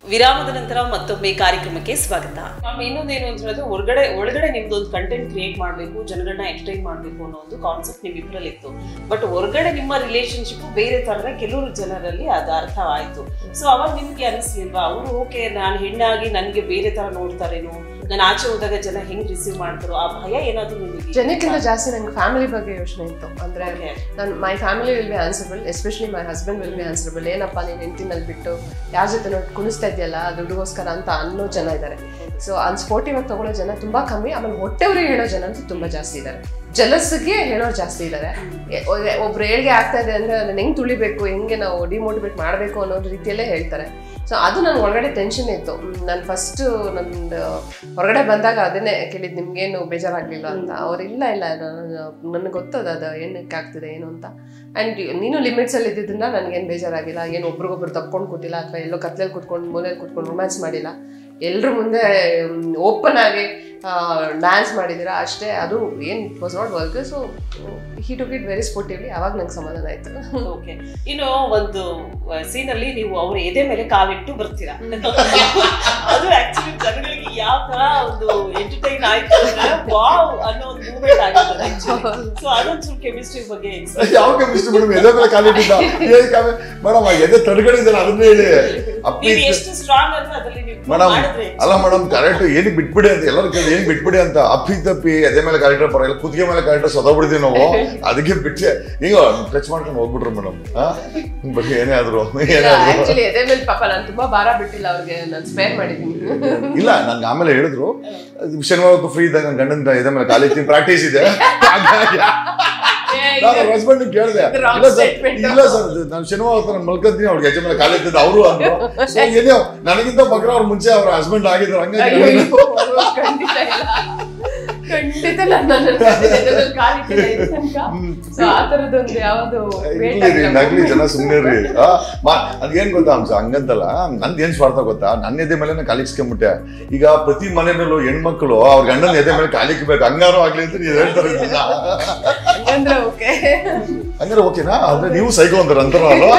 ವಿರಾಮದ ನಂತರ ಮತ್ತೊಮ್ಮೆ ಕಾರ್ಯಕ್ರಮಕ್ಕೆ ಸ್ವಾಗತ ಮ್ಯಾಮ್ ಇನ್ನೊಂದೇನು ಅಂತ ಹೇಳಿದ್ರೆ ಹೊರಗಡೆ ಒಳಗಡೆ ನಿಮ್ದು ಒಂದು ಕಂಟೆಂಟ್ ಕ್ರಿಯೇಟ್ ಮಾಡಬೇಕು ಜನಗಳನ್ನ ಎಂಟರ್ಟೈನ್ ಮಾಡಬೇಕು ಅನ್ನೋ ಒಂದು ಕಾನ್ಸೆಪ್ಟ್ ನಿಮ್ಮಿಬ್ಬರಲ್ಲಿ ಇತ್ತು ಬಟ್ ಹೊರಗಡೆ ನಿಮ್ಮ ರಿಲೇಶನ್ಶಿಪ್ ಬೇರೆ ತರದ ಕೆಲವರು ಜನರಲ್ಲಿ ಅದು ಅರ್ಥವಾಯ್ತು ಸೊ ಅವಾಗ ನಿಮ್ಗೆ ಅನಿಸ್ಲಿಲ್ವಾ ಅವರು ಓಕೆ ನಾನು ಹೆಣ್ಣಾಗಿ ನನಗೆ ಬೇರೆ ತರ ನೋಡ್ತಾರೇನೋ ನಾನು ಆಚೆ ಹೋದಾಗ ಜನ ಹೆಂಗ್ ರಿಸೀವ್ ಮಾಡ್ತಾರೋ ಆ ಭಯ ಏನಾದ್ರು ನಿಮಗೆ ಜನಕ್ಕಿಂತ ಜಾಸ್ತಿ ನಂಗೆ ಫ್ಯಾಮಿಲಿ ಬಗ್ಗೆ ಯೋಚನೆ ಇತ್ತು ಅಂದ್ರೆ Okay. ನಾನು my family will be answerable especially my husband will be answerable ಏನಪ್ಪ ನೀನು ಹೆಂಡತಿನಲ್ಲಿ ಬಿಟ್ಟು ಯಾರ ಜೊತೆ ನೋಡಿ ಕುಣಿಸ್ತಾ ಇದೆಯಲ್ಲ ದುಡ್ಡುಗೋಸ್ಕರ ಅಂತ ಅನ್ನೋ ಜನ ಇದ್ದಾರೆ ಸೊ ಅನ್ ಸ್ಪೋರ್ಟಿವ್ ಆಗಿ ತಗೊಳ್ಳೋ ಜನ ತುಂಬಾ ಕಮ್ಮಿ ಆಮೇಲೆ ಹೊಟ್ಟೆವ್ರಿಗೆ ಹೇಳೋ ಜನ ಅಂತೂ ತುಂಬಾ ಜಾಸ್ತಿ ಇದ್ದಾರೆ ಜಲಸ್ಗೆ ಹೇಳೋರು ಜಾಸ್ತಿ ಇದ್ದಾರೆ ಒಬ್ರು ಏಳ್ಗೆ ಆಗ್ತಾ ಇದೆ ಅಂದ್ರೆ ಅದನ್ನ ಹೆಂಗ್ ತುಳಿಬೇಕು ಹೆಂಗೆ ನಾವು ಡಿಮೋಟಿವೇಟ್ ಮಾಡಬೇಕು ಅನ್ನೋ ರೀತಿಯಲ್ಲೇ ಹೇಳ್ತಾರೆ ಸೊ ಅದು ನನ್ನ ಒಳಗಡೆ ಟೆನ್ಷನ್ ಇತ್ತು ನಾನು ಫಸ್ಟ್ ನಂದು ಹೊರಗಡೆ ಬಂದಾಗ ಅದನ್ನೇ ಕೇಳಿದ್ ನಿಮ್ಗೇನು ಬೇಜಾರಾಗ್ಲಿಲ್ಲ ಅಂತ ಅವ್ರು ಇಲ್ಲ ಇಲ್ಲ ನನಗೆ ಗೊತ್ತದ ಅದು ಏನಕ್ಕೆ ಆಗ್ತಿದೆ ಏನು ಅಂತ ಆ್ಯಂಡ್ ನೀನು ಲಿಮಿಟ್ಸ್ ಅಲ್ಲಿ ಇದ್ದಿದ್ದರಿಂದ ನನಗೇನು ಬೇಜಾರಾಗಿಲ್ಲ ಏನು ಒಬ್ರಿಗೊಬ್ರು ತಪ್ಕೊಂಡು ಕೂತಿಲ್ಲ ಅಥವಾ ಎಲ್ಲೋ ಕತ್ಲಲ್ಲಿ ಕುತ್ಕೊಂಡು ಮೂಲೆಯಲ್ಲಿ ಕುತ್ಕೊಂಡು ರೊಮ್ಯಾನ್ಸ್ ಮಾಡಿಲ್ಲ ಎಲ್ಲರ ಮುಂದೆ ಓಪನ್ ಆಗಿ ಡ್ಯಾನ್ಸ್ ಮಾಡಿದ್ದೀರಾ ಅಷ್ಟೇ ಅದು ಏನು it was not work so he took it very sportively ಅವಾಗ ನಂಗೆ ಸಮಾಧಾನ ಆಯ್ತು ಓಕೆ ಇನ್ನು ಒಂದು ಸೀನ್ ಅಲ್ಲಿ ನೀವು ಅವ್ರ ಎದೆ ಮೇಲೆ ಕಾಲಿಟ್ಟು ಬರ್ತೀರಾ ಅದು ಆಕ್ಚುಲಿ ಜನಗಳಿಗೆ ಯಾವ ತರ ಒಂದು ಎಂಟರ್ಟೈನ್ ಆಯ್ತು ಅಂದ್ರೆ ವಾವ್ ಅನ್ನೋ ಒಂದು ಮೂಮೆಂಟ್ ಆಗಿರ್ತದೆ ಸೊ ಅದೊಂಚೂರು ಕೆಮಿಸ್ಟ್ರಿ ಬಗ್ಗೆ explain ಯಾವ ಕೆಮಿಸ್ಟ್ರಿ ಮೇಡಮ್ ಎದೆ ಮೇಲೆ ಕಾಲಿಟ್ಟಿದ್ದ ಮೇಡಮ್ ಎದೆ ತಡ್ಕೊಂಡಿದ್ದಾನೆ ಅದನ್ನೇ ಹೇಳಿ ಅಪ್ಪಿ ನೀವು ಎಷ್ಟು ಸ್ಟ್ರಾಂಗ್ ಅಂದ್ರೆ ಅದರಲ್ಲಿ ನೀವು prove ಮೇಡಮ್ ಮಾಡಿದ್ರೆ ಅಲ್ಲ ಮೇಡಮ್ ಕರೆಕ್ಟ್ ಏನಕ್ಕೆ ಬಿಟ್ಬಿಡಿ ಅಂತ ಎಲ್ಲರೂ ಕೇಳಿ ಏನಕ್ಕೆ ಬಿಟ್ಬಿಡಿ ಅಂತ ಅಪ್ಪಿ ತಪ್ಪಿ ಎದೆ ಮೇಲೆ ಕಾಲಿಟ್ರೆ ಪರವಾಗಿಲ್ಲ ಕುತ್ತಿಗೆ ಮೇಲೆ ಕಾಲಿಟ್ರೆ ಸೊದಬಿಡ್ತೀವಿ ನಾವು ಅದಕ್ಕೆ ಬಿಟ್ಟೆ ಈಗ ಟಚ್ ಮಾಡ್ಕೊಂಡು ಹೋಗ್ಬಿಟ್ರು ಮೇಡಮ್ ಬರೀ ಏನೇ ಆದ್ರು ಏನೇ ಆದ್ರು ಆಕ್ಚುಲಿ ಎದೆ ಮೇಲೆ ಪಾಪ ನಾನು ತುಂಬಾ ಭಾರ ಬಿಟ್ಟಿಲ್ಲ ಅವ್ರಿಗೆ ನಾನು ಸ್ಪೇರ್ ಮಾಡಿದ್ದೀನಿ ಇಲ್ಲ ನನ್ಗೆ ಆಮೇಲೆ ಹೇಳಿದ್ರು ಶನಿವಾರ ಫ್ರೀ ಇದ್ದಾಗ ನನ್ನ ಗಂಡನ ಎದೆ ಮೇಲೆ ಕಾಲಿತ್ತೀನಿ ಪ್ರಾಕ್ಟೀಸ್ ಇದೆ ಹಾಗಾಗಿ ನಾನು ಅವ್ರ ಹಸ್ಬೆಂಡ್ ಕೇಳಿದೆ ಇದು wrong ಇಲ್ಲ ಸರ್ statement. ಇಲ್ಲ ಸರ್ ನಾನು ಶನಿವಾರ ಹೊತ್ತು ನಾನು ಮಲ್ಕೊಂತೀನಿ ಅವ್ರಿಗೆ ಹೆಜ್ಜೆ ಮೇಲೆ ಕಾಲಿತ್ತಿದ್ದು ಅವರು ಅಂದ್ರು ಸೊ ಏನೋ ನನಗಿಂತ ಮಕ್ಕಳು ಅವ್ರ ಮುಂಚೆ ಅವ್ರ ಹಸ್ಬೆಂಡ್ ಆಗಿದ್ರು ಹಂಗಾಗಿ ಅಯ್ಯೋ, ಖಂಡಿತ ಇಲ್ಲ ಖಂಡಿತ ನಾನು ನನ್ನ ಎದೆ ಮೇಲೆ ಕಾಲಿಟ್ಟಿಲ್ಲ ಇದು ತನಕ. So ಆ ತರದೊಂದು ಯಾವ್ದು weight ಇರ್ಲಿ ರೀ ಆಗಿಲ್ಲ. ನಗ್ಲಿ ಜನ ಸುಮ್ಮನೆ ರೀ ಆ, ಮಾ- ಅದೇನ್ ಗೊತ್ತಾ ಅಂಶ ಹಂಗಂತಲ್ಲ ನಂದು ಏನ್ ಸ್ವಾರ್ಥ ಗೊತ್ತಾ ನನ್ನ ಎದೆ ಮೇಲೆ ಕಾಲಿಕ್ಸ್ಕೊಂಬಿಟ್ಟೆ ಈಗ ಪ್ರತಿ ಮನೆಯಲ್ಲೂ ಹೆಣ್ಮಕ್ಳು ಅವ್ರ ಗಂಡನ ಎದೆ ಮೇಲೆ ಕಾಲಿಕ್ಬೇಕು ಹಂಗಾರು ಆಗ್ಲಿ ಅಂತ ನೀವು ಹೇಳ್ತಾರೆ ಇದನ್ನ. ಹಂಗಂದ್ರೆ ಓಕೆ ಹಂಗಾರೆ ಓಕೆನಾ ಅಂದ್ರೆ ನೀವು ಸೈಕೋ ಅಂತಾರೆ ಅಂತಾರ ಅಲ್ವಾ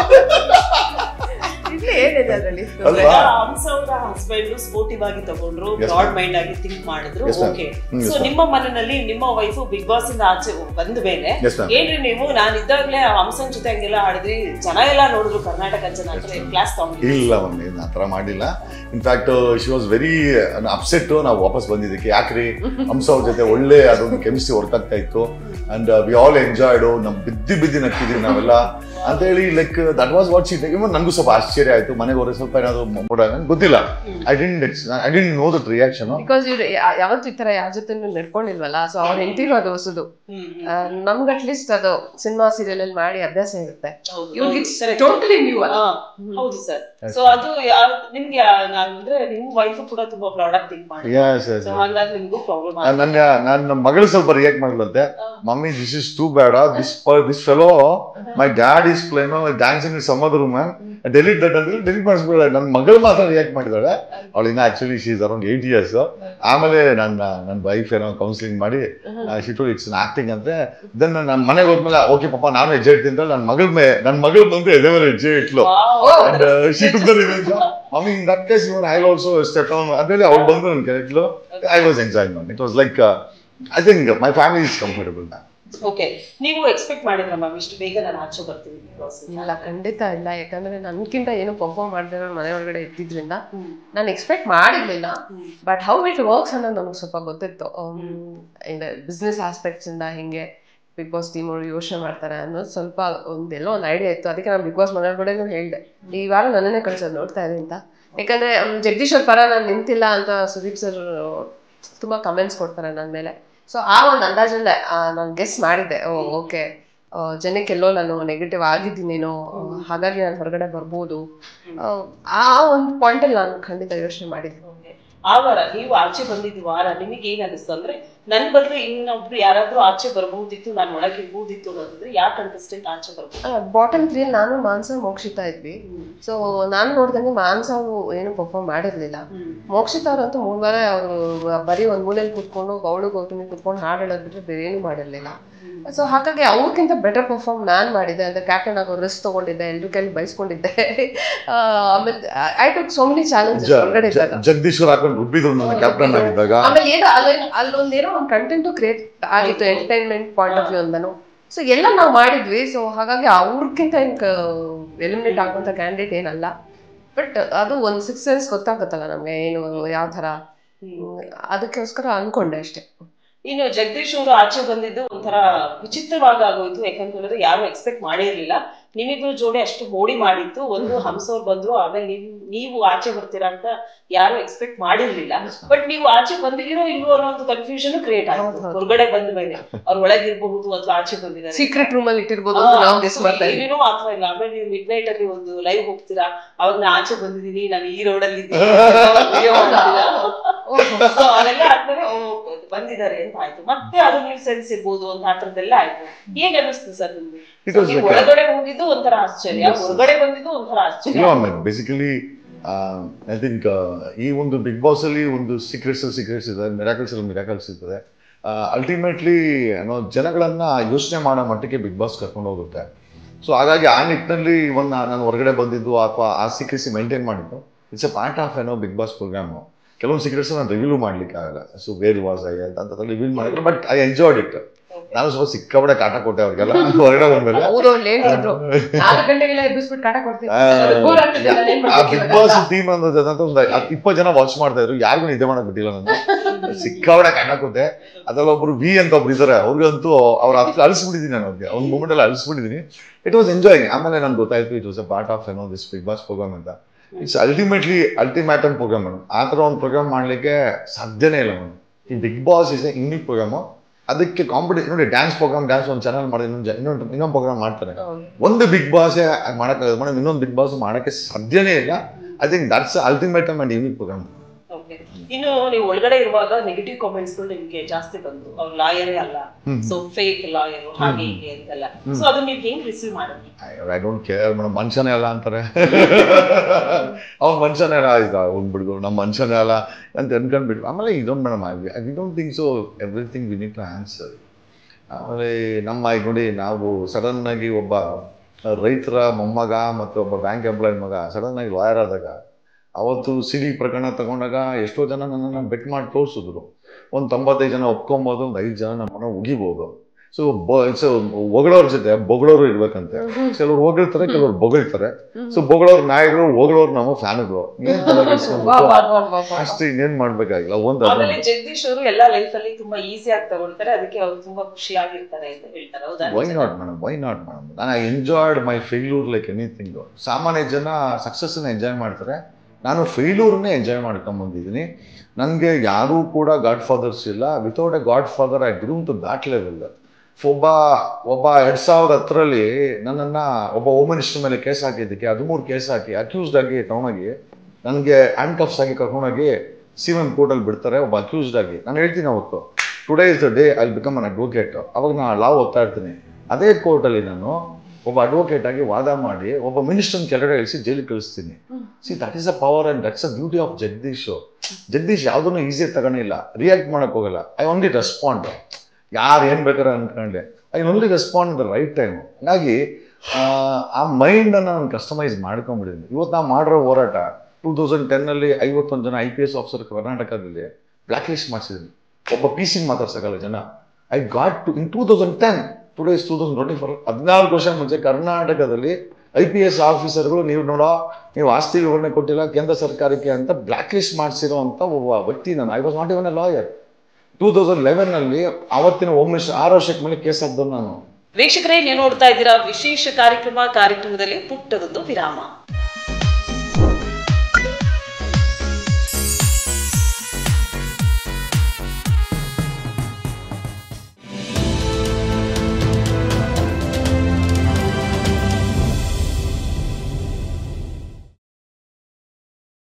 ಇಲ್ಲಿ ಏನಿದೆ ಅದ್ರಲ್ಲಿ ಅಲ್ವಾ? ಹಂಸ ಅವರ ಹಸ್ಬೆಂಡ್ ಸ್ಪೋರ್ಟಿವ್ ಆಗಿ ತಗೊಂಡ್ರು Yes, ಬ್ರಾಡ್ ma'am. ಮೈಂಡ್ ಆಗಿ ಥಿಂಕ್ ಮಾಡಿದ್ರು Yes, ma'am. Okay hmm, yes, so ma'am. ನಿಮ್ಮ ಮನೆಯಲ್ಲಿ ನಿಮ್ಮ ವೈಫ್ ಬಿಗ್ ಬಾಸ್ ಇಂದ ಆಚೆ ಬಂದ ಮೇಲೆ Yes, ma'am. ಏನ್ರಿ ನೀವು ನಾನು ಇದ್ದಾಗಲೇ ಹಂಸನ್ ಜೊತೆ ಹಂಗೆಲ್ಲ ಆಡಿದ್ರಿ ಜನ ಎಲ್ಲ ನೋಡಿದ್ರು ಕರ್ನಾಟಕ ಜನ ಕ್ಲಾಸ್ ತಗೊಂಡಿದ್ರು ಇಲ್ಲ ಮಮ್ಮಿ ಆ ಥರ ಮಾಡಿಲ್ಲ in fact she was very upset ನಾವು ವಾಪಸ್ ಬಂದಿದ್ದಕ್ಕೆ ಯಾಕ್ರಿ ಹಂಸ ಅವ್ರ ಜೊತೆ ಒಳ್ಳೆ ಅದೊಂದು ಕೆಮಿಸ್ಟ್ರಿ ವರ್ಕ್ ಆಗ್ತಾ ಇತ್ತು ಅಂಡ್ ವಿ ಆಲ್ ಎಂಜಾಯ್ಡು ನಮ್ ಬಿದ್ದಿ ಬಿದ್ದಿ ನಕ್ಕಿದ್ವಿ ನಾವೆಲ್ಲ ಅಂತ ಹೇಳಿ like that was what she even ನನಗೂ ಸ್ವಲ್ಪ ಆಶ್ಚರ್ಯ ಆಯ್ತು ಮನೆಗೆ ಹೋದ್ರೆ ಸ್ವಲ್ಪ ಏನಾದ್ರು ಮೂಡ ಗೊತ್ತಿಲ್ಲ I didn't I didn't know that reaction because ಇವ್ರು ಯಾ- ಯಾವತ್ತೂ ಈ ತರ ಯಾರ ಜೊತೆ ನಡ್ಕೊಂಡಿಲ್ವಲ್ಲ ಸೊ ಅವ್ರ ಹೆಂಡತಿಗೂ ಅದು ಹೊಸದು ನಮ್ಗೆ ಅಟ್ಲೀಸ್ಟ್ ಅದು ಸಿನಿಮಾ ಸೀರಿಯಲ್ ಅಲ್ಲಿ ಮಾಡಿ ಅಭ್ಯಾಸ ಇರುತ್ತೆ ಇವ್ರಿಗೆ ಟೋಟಲಿ ನ್ಯೂ ಅಲ್ಲ ಹಾ, ಹೌದು ಸರ್ ಸೊ ಅದು ಯಾ- ನಿಮ್ಗೆ ಯಾ- ನಾನ್ ಅಂದ್ರೆ ನಿಮ್ ವೈಫ್ ಕೂಡ ತುಂಬಾ ಪ್ರೌಡ್ ಆಗಿ ಥಿಂಕ್ ಮಾಡಿ ಯಸ್ ಯಸ್ ಸೊ ಹಾಗಾಗಿ ನಿಮ್ಗೂ ಪ್ರಾಬ್ಲಮ್ ನನ್ನ ನನ್ನ ಮಗಳು ಸ್ವಲ್ಪ ರಿಯಾಕ್ಟ್ ಮಾಡ್ಲಂತೆ mummy this is too bad this this fellow my dad is playing dancing is some other man delete that ಅಂದ್ರೆ ಡೆಲಿಟ್ ಮಾಡಿಸ್ಬೇಡ ನನ್ನ ಮಗಳು ಮಾತ್ರ ರಿಯಾಕ್ಟ್ ಮಾಡಿದಾಳೆ ಅವಳು ಇನ್ನ actually she's around eight years ಆಮೇಲೆ ನನ್ನ ನನ್ನ ವೈಫ್ ಏನೋ ಕೌನ್ಸಿಲಿಂಗ್ ಮಾಡಿ ಶಿಟು ಇಟ್ಸ್ ಆಕ್ಟಿಂಗ್ ಅಂತೆ ದೆನ್ ನನ್ನ ಮನೆಗೆ ಹೋದ್ಮೇಲೆ ಓಕೆ ಪಾಪ ನಾನು ಹೆಜ್ಜೆ ಇಡ್ತೀನಿ ಅಂತ ನನ್ನ ಮಗಳ ಮೇ ನನ್ನ ಮಗಳು ಬಂದು ಎದೆ ಮೇಲೆ ಹೆಜ್ಜೆ ಇಟ್ಲು and she took the revenge mummy in that case even I also step down ಅಂತೇಳಿ ಅವ್ಳು ಬಂದು ನನ್ನ ಕೇಳಿದ್ಲು I was enjoying it was like I think my family is comfortable okay ನೀವು ಎಕ್ಸ್ಪೆಕ್ಟ್ ಮಾಡಿದ್ರ ಮ್ಯಾಮ್ ಇಷ್ಟು ಬೇಗ ನಾನು ಆಚೆ ಬರ್ತೀನಿ Big Boss ಇಂದ? ಇಲ್ಲ ಖಂಡಿತ ಇಲ್ಲ ಯಾಕಂದ್ರೆ ನನ್ಕಿಂತ ಏನು ಪರ್ಫಾರ್ಮ್ ಮಾಡಿದ್ರೆ ಮನೆ ಒಳಗಡೆ ಇದ್ದಿದ್ರಿಂದ ನಾನು ಎಕ್ಸ್ಪೆಕ್ಟ್ ಮಾಡಿರ್ಲಿಲ್ಲ ಬಟ್ ಹೌ ಇಟ್ ವರ್ಕ್ಸ್ ಅನ್ನೋದು ನನಗೆ ಸ್ವಲ್ಪ ಗೊತ್ತಿತ್ತು ಬಿಸ್ನೆಸ್ ಆಸ್ಪೆಕ್ಟ್ಸ್ ಇಂದ ಹಿಂಗೆ ಬಿಗ್ ಬಾಸ್ ಟೀಮ್ ಅವರು ಯೋಚನೆ ಮಾಡ್ತಾರೆ ಅನ್ನೋದು ಸ್ವಲ್ಪ ಒಂದೆಲ್ಲೋ ಒಂದು ಐಡಿಯಾ ಇತ್ತು ಅದಕ್ಕೆ ನಾನು ಬಿಗ್ ಬಾಸ್ ಮನೆ ಒಳಗಡೆನೂ ಹೇಳಿದೆ ಈ ವಾರ ನನ್ನನ್ನೇ ಕಳ್ಸೋದು ನೋಡ್ತಾ ಇರಿ ಅಂತ ಯಾಕಂದ್ರೆ ಅವ್ನು ಜಗದೀಶ್ ಅವ್ರ ಪರ ನಾನು ನಿಂತಿಲ್ಲ ಅಂತ ಸುದೀಪ್ ಸರ್ ತುಂಬಾ ಕಮೆಂಟ್ಸ್ ಕೊಡ್ತಾರೆ ನನ್ನ ಮೇಲೆ ಸೊ ಆ ಒಂದು ಅಂದಾಜಲ್ಲೇ ನಾನು ಗೆಸ್ ಮಾಡಿದ್ದೆ ಓ ಓಕೆ ಜನಕ್ಕೆ ಎಲ್ಲೋ ನಾನು ನೆಗೆಟಿವ್ ಆಗಿದ್ದೀನೇನೋ ಆ, ಹಾಗಾಗಿ ನಾನು ಹೊರಗಡೆ ಬರ್ಬೋದು ಆ, ಆ ಒಂದು ಪಾಯಿಂಟಲ್ಲಿ ನಾನು ಖಂಡಿತ ಯೋಚನೆ ಮಾಡಿದ್ದೆ ಆ ವಾರ ನೀವು ಆಚೆ ಬಂದಿದ್ದ ವಾರ ನಿಮಗೆ ಏನ್ ಅನಿಸ್ತು ಅಂದ್ರೆ ನನ್ ಬದ್ರೆ ಇನ್ನೊಬ್ರು ಯಾರಾದ್ರೂ ಆಚೆ ಬರ್ಬಹುದಿತ್ತು ನಾನು ಒಳಗೆ ಇರ್ಬಹುದಿತ್ತು ಅನ್ನೋದಿದ್ರೆ ಯಾವ ಕಂಟೆಸ್ಟೆಂಟ್ ಆಚೆ ಬರ್ಬೋದು ಬಾಟಮ್ ತ್ರೀ ನಾನು ಮಾನ್ಸ ಮೋಕ್ಷಿತ ಇದ್ವಿ ಸೊ ನಾನು ನೋಡ್ದಂಗೆ ಮಾನ್ಸ ಅವರು ಏನು ಪರ್ಫಾರ್ಮ್ ಮಾಡಿರ್ಲಿಲ್ಲ ಮೋಕ್ಷಿತ ಅವ್ರಂತೂ ಮೂರ್ ವಾರ ಅವರು ಬರೀ ಒಂದ್ ಮೂಲೆಯಲ್ಲಿ ಕೂತ್ಕೊಂಡು ಅವಳು ಗೌತಮಿ ಕೂತ್ಕೊಂಡು ಹಾಡು ಹೇಳೋದ್ ಬಿಟ್ರೆ ಬೇರೆ ಏನು ಮಾಡಿರ್ಲಿಲ್ಲ ಸೊ ಹಾಗಾಗಿ ಅವ್ರಿಗಿಂತ ಬೆಟರ್ ಪರ್ಫಾರ್ಮ್ ನಾನ್ ಮಾಡಿದ್ದೆ ಅಂದ್ರೆ ಕ್ಯಾಪ್ಟನ್ ಆಗೋ ರಿಸ್ಕ್ ತಗೊಂಡಿದ್ದೆ ಎಲ್ರು ಕೈಲಿ ಬಯಸ್ಕೊಂಡಿದ್ದೆ ಆ, ಆಮೇಲೆ I took so many challenges ಹೊರಗಡೆ ಇದ್ದಾಗ ಜಗದೀಶ್ವರ್ ಹಾಕೊಂಡು ರುಬ್ಬಿದ್ರು ನನ್ನ ಕ್ಯಾಪ್ಟನ್ ಆಗಿದ್ದಾಗ ಆಮೇಲೆ ಏನೋ ಅಲ್ಲಿ ಅಲ್ಲೊಂದೇನೋ ಒಂದು ಕಂಟೆಂಟ್ ಕ್ರಿಯೇಟ್ ಆಗಿತ್ತು ಎಂಟರ್ಟೈನ್ಮೆಂಟ್ ಪಾಯಿಂಟ್ ಆಫ್ ವ್ಯೂ ಅಂದನು ಸೊ ಎಲ್ಲ ನಾವು ಮಾಡಿದ್ವಿ ಸೊ ಹಾಗಾಗಿ ಅವ್ರಿಗಿಂತ ಎಲಿಮಿನೇಟ್ ಆಗುವಂತ ಕ್ಯಾಂಡಿಡೇಟ್ ಏನಲ್ಲ ಬಟ್ ಅದು ಒಂದು ಸಿಕ್ಸ್ ಸೆನ್ಸ್ ಗೊತ್ತಾಗುತ್ತಲ್ಲ ನಮ್ಗೆ ಏನು ಯಾವ ತರ ಹ್ಮ್, ಅದಕ್ಕೋಸ್ಕರ ಅನ್ಕೊಂಡೆ ಅಷ್ಟೇ ಇನ್ನು ಜಗದೀಶ್ ಅವರು ಆಚೆ ಬಂದಿದ್ದು ಒಂಥರ ವಿಚಿತ್ರವಾಗಿ ಆಗೋಯ್ತು ಯಾಕಂತ ಹೇಳಿದ್ರೆ ಯಾರು ಎಕ್ಸ್ಪೆಕ್ಟ್ ಮಾಡೇ ಇರ್ಲಿಲ್ಲ ನಿಮ್ಮಿಬ್ರು ಜೋಡಿ ಅಷ್ಟು ಮೋಡಿ ಮಾಡಿತ್ತು ಒಂದು ಹಂಸವ್ರು ಬಂದ್ರು ಆಮೇಲೆ ನೀವು ನೀವು ಆಚೆ ಬರ್ತೀರಾ ಅಂತ ಯಾರು ಎಕ್ಸ್ಪೆಕ್ಟ್ ಮಾಡಿರ್ಲಿಲ್ಲ ಬಟ್ ನೀವು ಆಚೆ ಬಂದಿರೋ ಇಲ್ವೋ ಅನ್ನೋ ಒಂದು ಕನ್ಫ್ಯೂಷನ್ ಕ್ರಿಯೇಟ್ ಆಯ್ತು ಹೊರಗಡೆ ಬಂದ ಮೇಲೆ ಅವ್ರ ಒಳಗಿರ್ಬಹುದು ಅಥವಾ ಆಚೆ ಬಂದಿದ್ದಾರೆ ಸೀಕ್ರೆಟ್ ರೂಮ್ ಅಲ್ಲಿ ಇಟ್ಟಿರ್ಬೋದು ನಾವು ಗೆಸ್ ಮಾಡ್ತಾ ಇದ್ವಿ ಏನೇನೋ ಅಥವಾ ಇಲ್ಲ ಆಮೇಲೆ ನೀವು ಮಿಡ್ ನೈಟ್ ಅಲ್ಲಿ ಒಂದು ಲೈವ್ ಹೋಗ್ತೀರಾ ಅವಾಗ ನಾನು ಆಚೆ ಬಂದಿದ್ದೀನಿ ನಾನು ಈ ರೋಡ್ ಅಲ್ಲಿ ಇದ್ದೀನಿ video ಮಾಡ್ತೀರಾ? So ಅವೆಲ್ಲ ಆದ್ಮೇಲೆ ಓ, ಬಂದಿದ್ದಾರೆ ಅಂತ ಆಯ್ತು ಮತ್ತೆ ಅದು ನೀವು ಸೆನ್ಸ್ ಇರ್ಬೋದು ಅಂತ ಆ ಥರದ್ದೆಲ್ಲ ಆಯ್ತು ಹೇಗೆ ಅನಿಸ್ತು ಸರ್ ನಿಮ್ಗೆ It was ನೀವು like a- ಒಳಗಡೆ ಹೋಗಿದ್ದು ಒಂಥರ ಆಶ್ಚರ್ಯ ಹೊರಗಡೆ ಬಂದಿದ್ದು ಒಂಥರ ಆಶ್ಚರ್ಯ ಇಲ್ಲ ಮ್ಯಾಮ್ ಬೇಸಿಕಲಿ ಐ ಥಿಂಕ್ ಈ ಒಂದು ಬಿಗ್ ಬಾಸ್ ಅಲ್ಲಿ ಒಂದು ಸೀಕ್ರೆಟ್ಸ್ ಸೀಕ್ರೆಟ್ಸ್ ಇದೆ ಮಿರಾಕಲ್ಸ್ ಅಲ್ಲಿ ಮಿರಾಕಲ್ಸ್ ಇರ್ತದೆ ಅಲ್ಟಿಮೇಟ್ಲಿ ಏನೋ ಜನಗಳನ್ನ ಯೋಚನೆ ಮಾಡೋ ಮಟ್ಟಕ್ಕೆ ಬಿಗ್ ಬಾಸ್ ಕರ್ಕೊಂಡು ಹೋಗುತ್ತೆ ಸೊ ಹಾಗಾಗಿ ಆ ನಿಟ್ಟಿನಲ್ಲಿ ಒಂದು ನಾನು ಹೊರಗಡೆ ಬಂದಿದ್ದು ಅಥವಾ ಆ ಸೀಕ್ರೆಸಿ ಮೇಂಟೈನ್ ಮಾಡಿದ್ದು ಇಟ್ಸ್ ಎ ಪಾರ್ಟ್ ಆಫ್ ಏನೋ ಬಿಗ್ ಬಾಸ್ ಪ್ರೋಗ್ರಾಮು ಕೆಲವೊಂದು ಸೀಕ್ರೆಟ್ಸ್ ನಾನು ರಿವೀಲ್ ಮಾಡ್ಲಿಕ್ಕೆ ಆಗಲ್ಲ ಸೊ ವೇರ್ ವಾಸ್ ಐ ಅಂತ ರಿವೀಲ್ ಮಾಡಿದ್ರು ಬಟ್ ಐ ಎಂಜಾಯ್ಡ್ ಇಟ್ ನಾನು ಸ್ವಲ್ಪ ಸಿಕ್ಕಾಪಟ್ಟೆ ಕಾಟ ಕೊಟ್ಟೆ ಅವ್ರಿಗೆಲ್ಲ ಹೊರಗಡೆ ಬಂದ್ಮೇಲೆ ಅವರು ಲೇಟ್ ಇದ್ರು ನಾಲ್ಕು ಗಂಟೆಗೆಲ್ಲ ಎಬ್ಬಿಸ್ಬಿಟ್ಟು ಕಾಟ ಕೊಡ್ತೀವಿ ಆ, ಬೋರ್ ಆಗ್ತಿದೆ, ನಾನು ಏನ್ ಆ ಮಾಡ್ಬೇಕು ಬಿಗ್ ಇವಾಗ? ಬಾಸ್ ಟೀಮ್ ಅನ್ನೋದು ಅದಂತ ಒಂದು ಹತ್ತು ಇಪ್ಪತ್ತು ಜನ ವಾಚ್ ಮಾಡ್ತಾ ಇದ್ರು ಯಾರಿಗೂ ನಿದ್ದೆ ಮಾಡಕ್ ಬಿಟ್ಟಿಲ್ಲ ನಾನು ಸಿಕ್ಕಾವಡೆ ಕಾಣಕುತ್ತೆ ಅದ್ರಲ್ಲಿ ಒಬ್ರು ವಿ ಅಂತ ಒಬ್ರು ಇದಾರೆ ಅವ್ರಿಗಂತೂ ಅವ್ರ ಹತ್ರ ಅಳಿಸ್ಬಿಟ್ಟಿದ್ದೀನಿ ನಾನು ಅವ್ರಿಗೆ ಒಂದು ಮೂಮೆಂಟ್ ಅಲ್ಲಿ ಅಳಿಸ್ಬಿಟ್ಟಿದ್ದೀನಿ ಇಟ್ ವಾಸ್ ಎಂಜಾಯಿಂಗ್ ಆಮೇಲೆ ನನ್ಗೆ ಗೊತ್ತಾಯ್ತು it was a part of ಏನೋ ದಿಸ್ ಬಿಗ್ ಬಾಸ್ ಪ್ರೋಗ್ರಾಮ್ ಅಂತ ಇಟ್ಸ್ ಅಲ್ಟಿಮೇಟ್ಲಿ ಅಲ್ಟಿಮ್ಯಾಟಮ್ ಪ್ರೋಗ್ರಾಮ್ ಅದು ಆ ಥರ ಒಂದು ಪ್ರೋಗ್ರಾಮ್ ಮಾಡ್ಲಿಕ್ಕೆ ಸಾಧ್ಯನೇ ಇಲ್ಲ ನಾನು ಈ Bigg Boss is a English programme ಅದಕ್ಕೆ ಕಾಂಪಿಟೇಷನ್ ನೋಡಿ ಡ್ಯಾನ್ಸ್ ಪ್ರೋಗ್ರಾಮ್ ಡ್ಯಾನ್ಸ್ ಒಂದು ಚಾನಲ್ ಮಾಡಿ ಇನ್ನೊಂದು ಜ- ಇನ್ನೊಂದು ಇನ್ನೊಂದು ಪ್ರೋಗ್ರಾಮ್ ಮಾಡ್ತಾರೆ ಹೌದು. ಒಂದು ಬಿಗ್ ಬಾಸ್ ಮಾಡಕ್ಕೆ ಮೇಡಮ್ ಇನ್ನೊಂದು ಬಿಗ್ ಬಾಸ್ ಮಾಡಕ್ಕೆ ಸಾಧ್ಯನೇ ಇಲ್ಲ I think that's ultimatum and unique programme Okay. ಇನ್ನು ನೀವು ಒಳಗಡೆ ಇರುವಾಗ ನೆಗೆಟಿವ್ ಕಾಮೆಂಟ್ಸ್ ನಿಮ್ಗೆ ಜಾಸ್ತಿ ಬಂದು ಅವ್ರು ಲಾಯರೇ ಅಲ್ಲ ಸೊ ಫೇಕ್ ಲಾಯರ್ ಹಾಗೆ ಹೀಗೆ ಅಂತೆಲ್ಲ ಸೊ ಅದನ್ನ ನೀವು ಹೆಂಗ್ ರಿಸೀವ್ ಮಾಡಿದ್ರಿ ಐ ಡೋಂಟ್ ಕೇರ್ ಮೇಡಮ್ ಮನುಷ್ಯನೇ ಅಲ್ಲ ಅಂತಾರೆ ಅವ್ನು ಮನುಷ್ಯನೇ ಅಲ್ಲ ಈಗ ಅವ್ನು ಬಿಡ್ದು ನಮ್ಮ ಮನುಷ್ಯನೇ ಅಲ್ಲ ಅಂತ ಅನ್ಕೊಂಡ್ಬಿಟ್ಟು ಆಮೇಲೆ ಇದೊಂದು madam I we don't think so everything we need to answer ಆಮೇಲೆ ನಮ್ಮ ಈಗ ನೋಡಿ ನಾವು ಸಡನ್ ಆಗಿ ಒಬ್ಬ ರೈತರ ಮೊಮ್ಮಗ ಮತ್ತು ಒಬ್ಬ ಬ್ಯಾಂಕ್ ಎಂಪ್ಲಾಯ್ ಮಗ ಸಡನ್ ಆಗಿ ಲಾಯರ್ ಆದಾಗ ಅವತ್ತು ಸಿಡಿ ಪ್ರಕರಣ ತಗೊಂಡಾಗ ಎಷ್ಟೋ ಜನ ನನ್ನನ್ನು ಬೆಟ್ ಮಾಡಿ ತೋರಿಸಿದ್ರು ಒಂದು ತೊಂಬತ್ತೈದು ಜನ ಒಪ್ಕೊಬೋದು ಒಂದು ಐದು ಜನ ನಮ್ಮನ್ನ ಉಗಿಬೋದು ಸೊ ಸೊ ಹೊಗಳೋರ್ ಜೊತೆ ಬೊಗಳೋರು ಇರ್ಬೇಕಂತೆ ಕೆಲವ್ರು ಹೊಗಳ್ತಾರೆ ಕೆಲವ್ರು ಬೊಗಳ್ತಾರೆ ಸೊ ಬೊಗಳೋರ್ ನಾಯಕರು ಹೊಗಳೋರು ನಮ್ಮ ಫ್ಯಾನ್ಗಳು ಏನ್ ತಲೆ ವಾ, ಕೆಡ್ಸ್ಕೊಂಡ್ಬಿಟ್ಟು ವಾ, ವಾ, ವಾ, ವಾ. ಅಷ್ಟೇ ಇನ್ನೇನ್ ಮಾಡ್ಬೇಕಾಗಿಲ್ಲ ಒಂದು ಆಮೇಲೆ ಜಗದೀಶ್ ಅವರು ಎಲ್ಲಾ ಲೈಫ್ ಅಲ್ಲಿ ತುಂಬಾ ಈಸಿ ಆಗಿ ತಗೊಳ್ತಾರೆ ಅದಕ್ಕೆ ಅವ್ರು ತುಂಬಾ ಖುಷಿಯಾಗಿರ್ತಾರೆ ಅಂತ ಹೇಳ್ತಾರೆ ಹೌದಾ why not madam why not madam ನಾನು I enjoyed my failure like anything ಸಾಮಾನ್ಯ ಜನ ಸಕ್ಸಸ್ನ ಎಂಜಾಯ್ ಮಾಡ್ತಾರೆ ನಾನು ಫೇಲ್ಯೂರ್ನೇ ಎಂಜಾಯ್ ಮಾಡ್ಕೊಂಡ್ ಬಂದಿದ್ದೀನಿ ನನಗೆ ಯಾರೂ ಕೂಡ ಗಾಡ್ ಫಾದರ್ಸ್ ಇಲ್ಲ without a godfather I groom to that level ಒಬ್ಬ ಒಬ್ಬ ಎರಡ್ ಸಾವಿರದ ಹತ್ತರಲ್ಲಿ ನನ್ನನ್ನ ಒಬ್ಬ ಹೋಮ್ ಮಿನಿಸ್ಟರ್ ಮೇಲೆ ಕೇಸ್ ಹಾಕಿದ್ದಕ್ಕೆ ಹದಿಮೂರು ಕೇಸ್ ಹಾಕಿ ಅಕ್ಯೂಸ್ಡ್ ಆಗಿ ತಗೊಂಡೋಗಿ ನನಗೆ ಹ್ಯಾಂಡ್ ಕಫ್ಸ್ ಆಗಿ ಕರ್ಕೊಂಡೋಗಿ ಸಿ ಎಂ ಕೋರ್ಟಲ್ಲಿ ಬಿಡ್ತಾರೆ ಒಬ್ಬ ಅಕ್ಯೂಸ್ಡ್ ಆಗಿ ನಾನು ಹೇಳ್ತೀನಿ ಅವತ್ತು today is the day I become an advocate ಅವಾಗ ನಾನು ಲಾ ಓದ್ತಾ ಇರ್ತೀನಿ ಅದೇ ಕೋರ್ಟಲ್ಲಿ ನಾನು ಒಬ್ಬ ಅಡ್ವೊಕೇಟ್ ಆಗಿ ವಾದ ಮಾಡಿ ಒಬ್ಬ ಮಿನಿಸ್ಟರ್ನ ಕೆಳಗಡೆ ಇಳಿಸಿ ಜೈಲಿಗೆ ಕಳಿಸ್ತೀನಿ see that is a power and that's a beauty of Jagadish Jagadish ಯಾವುದನ್ನು ಈಸಿ ತಗೊಂಡಿಲ್ಲ ರಿಯಾಕ್ಟ್ ಮಾಡಕ್ ಹೋಗಲ್ಲ ಐ ಓನ್ಲಿ ರೆಸ್ಪಾಂಡ್ ಯಾರು ಏನ್ ಬೇಕಾದ್ರೆ ಅನ್ಕೊಂಡೆ I only respond the right time ಹಾಗಾಗಿ ಆ, ಆ ಮೈಂಡ್ ಅನ್ನ ನಾನು ಕಸ್ಟಮೈಸ್ ಮಾಡ್ಕೊಂಡ್ಬಿಟ್ಟಿದ್ದೀನಿ ಇವತ್ತು ನಾವು ಮಾಡಿರೋ ಹೋರಾಟ ಟೂ ತೌಸಂಡ್ ಟೆನ್ನಲ್ಲಿ ಐವತ್ತೊಂದು ಜನ ಐ ಪಿ ಎಸ್ ಆಫೀಸರ್ ಕರ್ನಾಟಕದಲ್ಲಿ ಬ್ಲ್ಯಾಕ್ ಲಿಸ್ಟ್ ಮಾಡಿಸಿದ್ದೀನಿ ಒಬ್ಬ ಪಿ ಸಿ ಮಾತಾಡ್ಸಕ್ಕಲ್ಲ ಜನ I got to in two thousand ten today's two thousand twenty four ಹದಿನಾಲ್ಕು ವರ್ಷ ಮುಂಚೆ ಕರ್ನಾಟಕದಲ್ಲಿ ಐ ಪಿ ಎಸ್ ಆಫೀಸರ್ಗಳು ನೀವು ನೋಡೋ ನೀವು ಆಸ್ತಿ ವಿವರಣೆ ಕೊಟ್ಟಿಲ್ಲ ಕೇಂದ್ರ ಸರ್ಕಾರಕ್ಕೆ ಅಂತ ಬ್ಲ್ಯಾಕ್ ಲಿಸ್ಟ್ ಮಾಡಿಸಿರೋ ಅಂತ ಒಬ್ಬ ವ್ಯಕ್ತಿ ನಾನು I was not even a lawyer two thousand ಲೆವೆನ್ನಲ್ಲಿ ಅವತ್ತಿನ ಹೋಮ್ ಮಿನಿಸ್ಟರ್ ಆರು ವರ್ಷಕ್ಕೆ ಮೇಲೆ ಕೇಸ್ ಹಾಕ್ದವ್ ನಾನು ವೀಕ್ಷಕರೇ ನೀವು ನೋಡ್ತಾ ಇದ್ದೀರಾ ವಿಶೇಷ ಕಾರ್ಯಕ್ರಮ ಕಾರ್ಯಕ್ರಮದಲ್ಲಿ ಪುಟ್ಟದೊಂದು ವಿರಾಮ